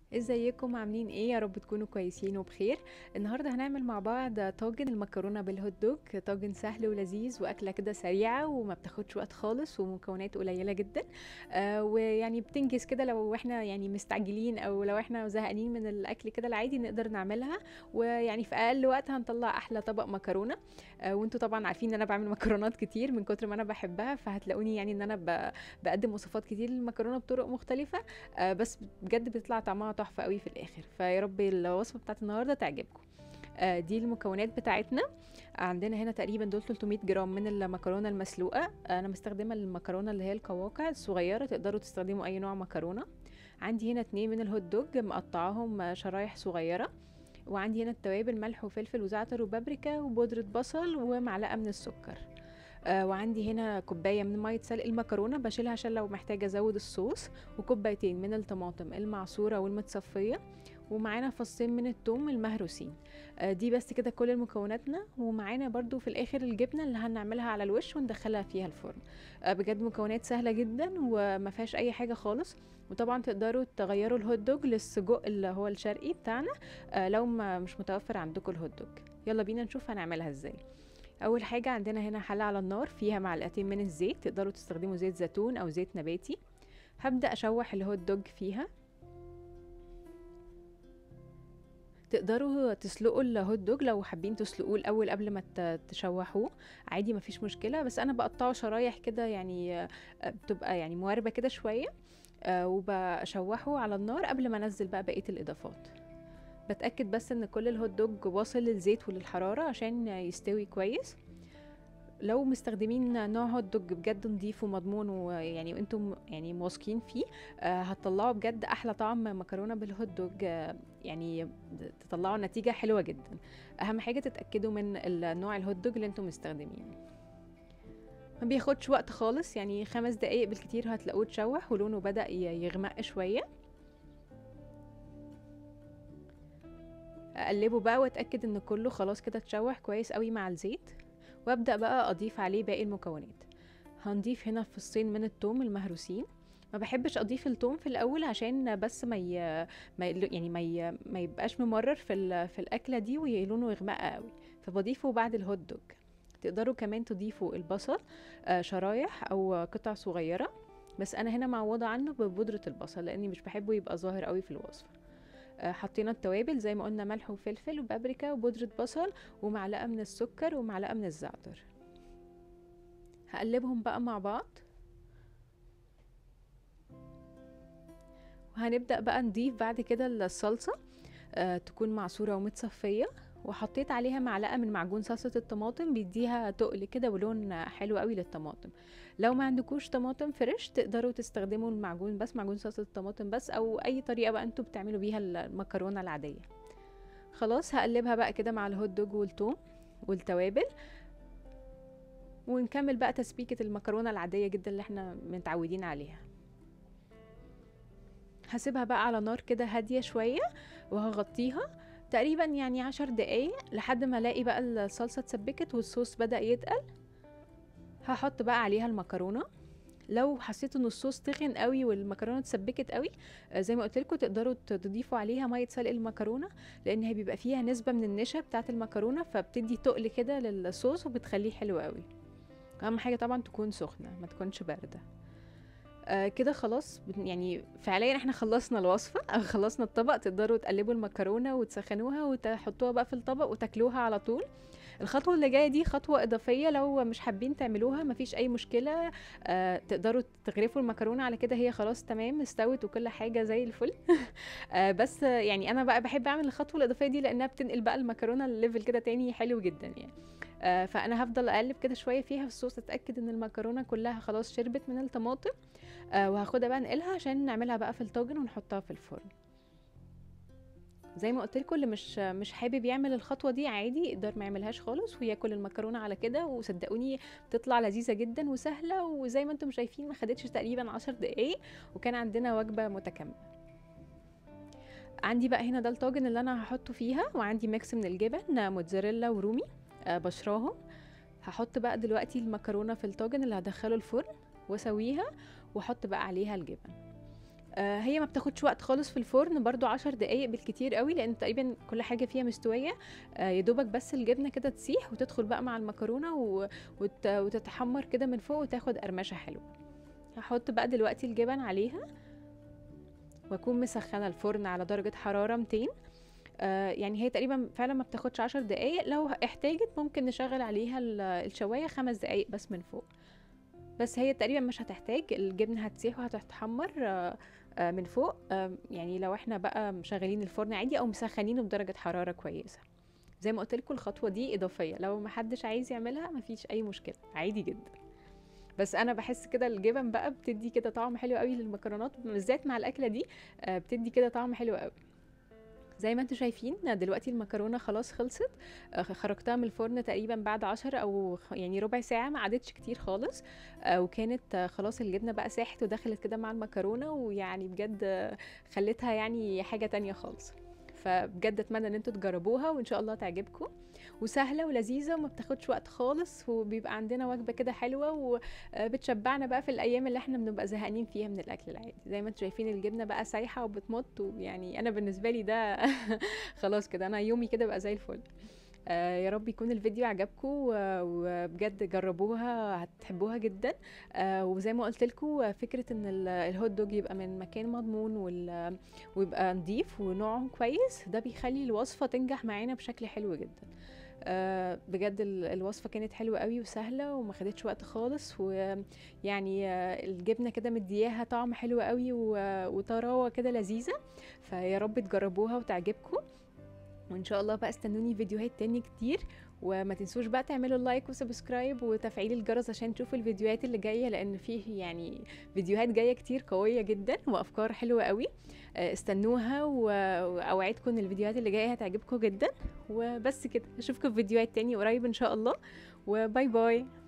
ازيكم عاملين ايه يا رب تكونوا كويسين وبخير النهارده هنعمل مع بعض طاجن المكرونه بالهوت دوج طاجن سهل ولذيذ واكله كده سريعه وما بتاخدش وقت خالص ومكونات قليله جدا آه ويعني بتنجز كده لو احنا يعني مستعجلين او لو احنا زهقانين من الاكل كده العادي نقدر نعملها ويعني في اقل وقت هنطلع احلى طبق مكرونه آه وانتوا طبعا عارفين ان انا بعمل مكرونات كتير من كتر ما انا بحبها فهتلاقوني يعني ان انا ب- بقدم وصفات كتير للمكرونه بطرق مختلفه آه بس بجد بتطلع طعمها تحفه قوي في الاخر فيا رب الوصفه بتاعت النهارده تعجبكم آه دي المكونات بتاعتنا عندنا هنا تقريبا دول 300 جرام من المكرونه المسلوقه انا مستخدمه المكرونه اللي هي القواقع الصغيره تقدروا تستخدموا اي نوع مكرونه عندي هنا اتنين من الهوت دوج مقطعاهم شرايح صغيره وعندي هنا التوابل ملح وفلفل وزعتر وبابريكا وبودرة بصل ومعلقة من السكر آه وعندي هنا كوباية من مية سلق المكرونة بشيلها عشان لو محتاجة ازود الصوص وكوبايتين من الطماطم المعصورة والمتصفية ومعانا فصين من الثوم المهروسين آه دي بس كده كل مكوناتنا ومعانا برضو في الاخر الجبنة اللي هنعملها على الوش وندخلها فيها الفرن آه بجد مكونات سهلة جدا وما فيهاش اي حاجة خالص وطبعا تقدروا تغيروا الهوت دوج للسجق اللي هو الشرقي بتاعنا آه لو ما مش متوفر عندكم الهوت دوج يلا بينا نشوف هنعملها ازاي اول حاجه عندنا هنا حله على النار فيها معلقتين من الزيت تقدروا تستخدموا زيت زيتون او زيت نباتي هبدا اشوح الهوت دوج فيها تقدروا تسلقوا الهوت دوج لو حابين تسلقوه الاول قبل ما ت- تشوحوه عادي مفيش مشكله بس انا بقطعه شرايح كده يعني آه، بتبقى يعني مواربه كده شويه آه، وبشوحه على النار قبل ما انزل بقى بقيه الاضافات بتاكد بس ان كل الهوت دوج واصل للزيت وللحراره عشان يستوي كويس لو مستخدمين نوع هوت دوج بجد نضيف ومضمون ويعني انتم يعني واثقين فيه آه هتطلعوا بجد احلى طعم مكرونه بالهوت دوج آه يعني تطلعوا نتيجه حلوه جدا اهم حاجه تتاكدوا من النوع الهوت دوج اللي انتم مستخدمينه ما بياخدش وقت خالص يعني خمس دقايق بالكتير هتلاقوه اتشوح ولونه بدأ ي- يغمق شوية اقلبه بقى واتاكد ان كله خلاص كده اتشوح كويس قوي مع الزيت وابدا بقى اضيف عليه باقي المكونات هنضيف هنا فصين من الثوم المهروسين ما بحبش اضيف الثوم في الاول عشان بس ما ي... ما ي... يعني ما, ي... ما يبقاش ممرر في ال... في الاكله دي ولونه يغمق قوي فبضيفه بعد الهوت دوج تقدروا كمان تضيفوا البصل آه، شرايح او قطع صغيره بس انا هنا معوضه عنه ببودره البصل لاني مش بحبه يبقى ظاهر قوي في الوصفه آه، حطينا التوابل زي ما قلنا ملح وفلفل وبابريكا وبودرة بصل ومعلقة من السكر ومعلقة من الزعتر هقلبهم بقى مع بعض وهنبدأ بقى نضيف بعد كده الصلصة آه، تكون معصورة ومتصفية وحطيت عليها معلقة من معجون صلصة الطماطم بيديها تقل كده ولون حلو قوي للطماطم لو ما عندكوش طماطم فريش تقدروا تستخدموا المعجون بس معجون صلصة الطماطم بس او اي طريقة بقى انتوا بتعملوا بيها المكرونة العادية خلاص هقلبها بقى كده مع الهوت دوج والثوم والتوابل ونكمل بقى تسبيكة المكرونة العادية جدا اللي احنا متعودين عليها هسيبها بقى على نار كده هادية شوية وهغطيها تقريبا يعني عشر دقايق لحد ما الاقي بقى الصلصة اتسبكت والصوص بدأ يتقل هحط بقى عليها المكرونة لو حسيتوا ان الصوص تخن قوي والمكرونه اتسبكت قوي آه، زي ما قلت لكم تقدروا تضيفوا عليها ميه سلق المكرونه لان هي بيبقى فيها نسبه من النشا بتاعه المكرونه فبتدي تقل كده للصوص وبتخليه حلو قوي اهم حاجه طبعا تكون سخنه ما تكونش بارده آه كده خلاص بت- يعني فعليا احنا خلصنا الوصفه أو خلصنا الطبق تقدروا تقلبوا المكرونه وتسخنوها وتحطوها بقى في الطبق وتاكلوها على طول الخطوه اللي جايه دي خطوه اضافيه لو مش حابين تعملوها مفيش اي مشكله آه تقدروا تغرفوا المكرونه على كده هي خلاص تمام استوت وكل حاجه زي الفل آه بس آه، يعني انا بقى بحب اعمل الخطوه الاضافيه دي لانها بتنقل بقى المكرونه لليفل كده تاني حلو جدا يعني آه فانا هفضل اقلب كده شويه فيها في الصوص اتاكد ان المكرونه كلها خلاص شربت من الطماطم آه وهاخدها بقى انقلها عشان نعملها بقى في الطاجن ونحطها في الفرن زي ما قلت لكم اللي مش مش حابب يعمل الخطوه دي عادي يقدر ما يعملهاش خالص وياكل المكرونه على كده وصدقوني بتطلع لذيذه جدا وسهله وزي ما انتم شايفين ما خدتش تقريبا عشر دقايق وكان عندنا وجبه متكامله عندي بقى هنا ده الطاجن اللي انا هحطه فيها وعندي ميكس من الجبن موتزاريلا ورومي آه، بشراهم هحط بقى دلوقتي المكرونه في الطاجن اللي هدخله الفرن واسويها واحط بقى عليها الجبن آه، هي ما بتاخدش وقت خالص في الفرن برضو عشر دقايق بالكتير قوي لان تقريبا كل حاجه فيها مستويه آه، يا دوبك بس الجبنه كده تسيح وتدخل بقى مع المكرونه و... وت... وتتحمر كده من فوق وتاخد قرمشه حلوه هحط بقى دلوقتي الجبن عليها واكون مسخنه الفرن على درجه حراره 200 آه يعني هي تقريبا فعلا ما بتاخدش عشر دقايق لو احتاجت ممكن نشغل عليها ال- الشوايه خمس دقايق بس من فوق بس هي تقريبا مش هتحتاج الجبنه هتسيح وهتتحمر آه، آه، من فوق آه، يعني لو احنا بقى مشغلين الفرن عادي او مسخنينه بدرجه حراره كويسه زي ما قلت لكم الخطوه دي اضافيه لو محدش عايز يعملها مفيش اي مشكله عادي جدا بس انا بحس كده الجبن بقى بتدي كده طعم حلو قوي للمكرونات بالذات مع الاكله دي آه، بتدي كده طعم حلو قوي زي ما انتم شايفين دلوقتي المكرونه خلاص خلصت آه، خرجتها من الفرن تقريبا بعد عشر او خ- يعني ربع ساعه ما عادتش كتير خالص آه، وكانت آه، خلاص الجبنه بقى ساحت ودخلت كده مع المكرونه ويعني بجد آه، خلتها يعني حاجه تانية خالص فبجد اتمنى ان انتوا تجربوها وان شاء الله تعجبكم وسهله ولذيذه وما بتاخدش وقت خالص وبيبقى عندنا وجبه كده حلوه وبتشبعنا بقى في الايام اللي احنا بنبقى زهقانين فيها من الاكل العادي زي ما انتم شايفين الجبنه بقى سايحه وبتمط ويعني انا بالنسبه لي ده خلاص كده انا يومي كده بقى زي الفل آه يا رب يكون الفيديو عجبكم وبجد جربوها هتحبوها جدا آه وزي ما قلت لكم فكره ان ال- الهوت دوج يبقى من مكان مضمون وال- ويبقى نضيف ونوعه كويس ده بيخلي الوصفه تنجح معانا بشكل حلو جدا آه بجد ال- الوصفه كانت حلوه قوي وسهله وما خدتش وقت خالص ويعني آه الجبنه كده مدياها طعم حلو قوي و- وطراوه كده لذيذه فيا رب تجربوها وتعجبكم وان شاء الله بقى استنوني فيديوهات تاني كتير وما تنسوش بقى تعملوا لايك وسبسكرايب وتفعيل الجرس عشان تشوفوا الفيديوهات اللي جايه لان فيه يعني فيديوهات جايه كتير قويه جدا وافكار حلوه قوي آه، استنوها و- واوعدكم ان الفيديوهات اللي جايه هتعجبكم جدا وبس كده اشوفكم في فيديوهات تاني قريب ان شاء الله وباي باي